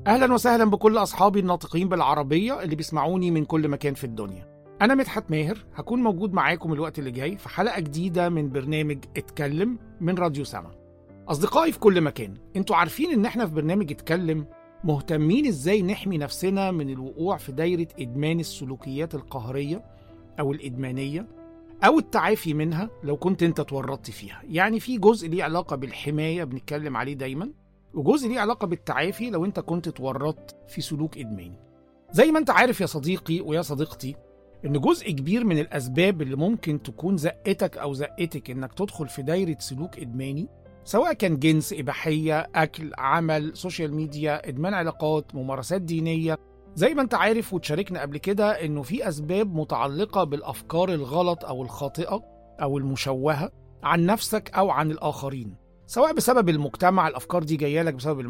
أهلا وسهلا بكل أصحابي الناطقين بالعربية اللي بيسمعوني من كل مكان في الدنيا أنا مدحت ماهر هكون موجود معاكم الوقت اللي جاي في حلقة جديدة من برنامج اتكلم من راديو سما أصدقائي في كل مكان انتوا عارفين إن احنا في برنامج اتكلم مهتمين إزاي نحمي نفسنا من الوقوع في دايرة إدمان السلوكيات القهرية أو الإدمانية أو التعافي منها لو كنت أنت اتورطت فيها يعني في جزء ليه علاقة بالحماية بنتكلم عليه دايما وجزء ليه علاقة بالتعافي لو انت كنت اتورطت في سلوك ادماني زي ما انت عارف يا صديقي ويا صديقتي ان جزء كبير من الاسباب اللي ممكن تكون زقتك او زقتك انك تدخل في دايرة سلوك ادماني سواء كان جنس اباحية اكل عمل سوشيال ميديا ادمان علاقات ممارسات دينية زي ما انت عارف وتشاركنا قبل كده انه في اسباب متعلقة بالافكار الغلط او الخاطئة او المشوهة عن نفسك او عن الاخرين سواء بسبب المجتمع الافكار دي جايه لك بسبب